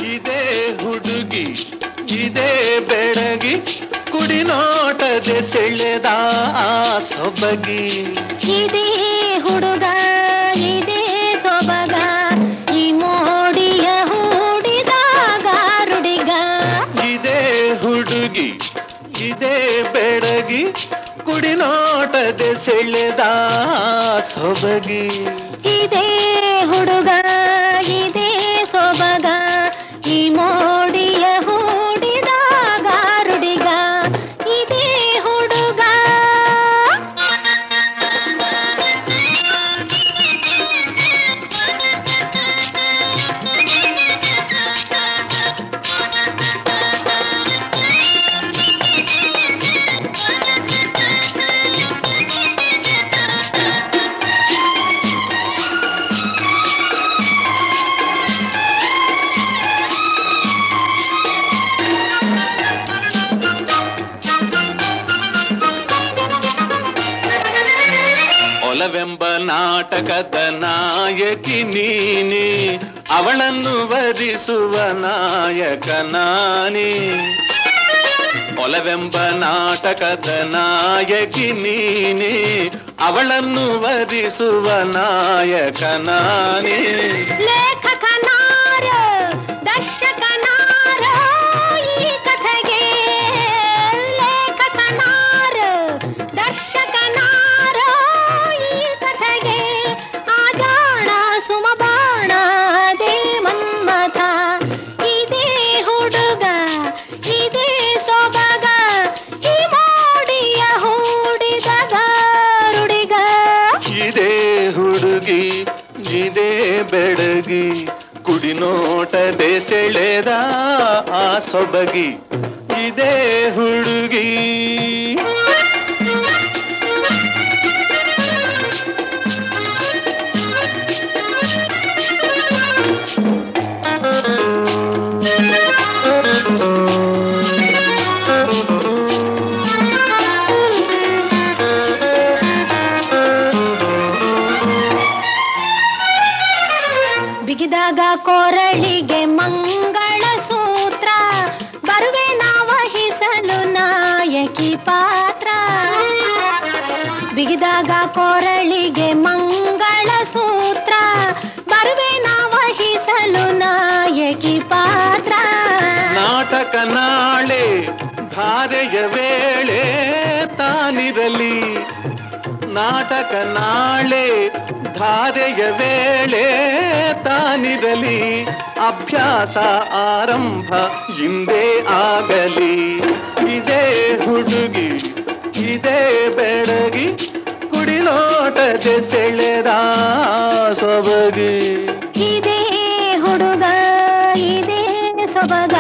ಇದೇ ಹುಡುಗಿ ಇದೇ ಬೆಳಗಿ ಕುಡಿನೋಟದೆ ಸೆಳೆದ ಆ ಸೊಬಗಿ ಇದೇ ಹುಡುಗ ಇದೇ ಸೊಬಗ ಈ ಮೋಡಿಯ ಹೂಡಿದಾಗ ರುಡಿಗ ಇದೇ ಹುಡುಗಿ ಇದೇ ಬೆಳಗಿ ಕುಡಿನೋಟದೆ ಸೆಳೆದ ಆ ಸೊಬಗಿ ಇದೇ ಹುಡುಗ ಇದೇ ಸೊಬಗ ಈ ಮೋಡಿಯ ಹೂಡಿದಾಗ ರುಡಿಗ ಇದೇ ಹುಡುಗ ಒಲವೆಂಬ ನಾಟಕದ ನಾಯಕಿ ನೀನೆ ಅವಳನ್ನು ವರಿಸುವ ನಾಯಕ ನಾನೇ ಒಲವೆಂಬ ನಾಟಕದ ನಾಯಕಿ ನೀನೆ ಅವಳನ್ನು ವರಿಸುವ ನಾಯಕ ನಾನೇ ಲೇಖಕನಾರ ದರ್ಶಕನಾರ ಈ ಕಥೆಗೆ ಲೇಖಕನಾರ ದರ್ಶಕನಾರ ಈ ಕಥೆಗೆ ಆಜಾಣ ಸುಮಬಾಣ ದೇ ಮನ್ಮಥ ಇದೇ ಹುಡುಗ ಇದೇ ಸೊಬಗ ಈ ಮೋಡಿಯ ಹೂಡಿದ ರುಡಿಗ ಇದೇ ಹುಡುಗಿ ಇದೇ ಬೆಳಗಿ ಕುಡಿನೋಟದೆ ಸೆಳೆದ ಆ ಸೊಬಗಿ ಇದೇ ಹುಡುಗಿ ಬಿಗಿದಾಗ ಕೊರಳಿಗೆ ಮಂಗಳ ಸೂತ್ರ ಬರುವೆ ವಹಿಸಲು ನಾಯಕಿ ಪಾತ್ರ ಬಿಗಿದಾಗ ಕೊರಳಿಗೆ ಮಂಗಳ ಸೂತ್ರ ಬರುವೆ ವಹಿಸಲು ನಾಯಕಿ ಪಾತ್ರ ನಾಟಕ ನಾಳೆ ಧಾರೆಯ ವೇಳೆ ತಾನಿರಲಿ ನಾಟಕ ನಾಳೆ ಧಾರೆಯ ವೇಳೆ ತಾನಿರಲಿ ಅಭ್ಯಾಸ ಆರಂಭ ಹಿಂದೆ ಆಗಲಿ ಇದೇ ಹುಡುಗಿ ಇದೇ ಬೆಳಗಿ ಕುಡಿನೋಟದೆ ಸೆಳೆದ ಸೊಬಗಿ ಇದೇ ಹುಡುಗ ಇದೇ ಸೊಬಗ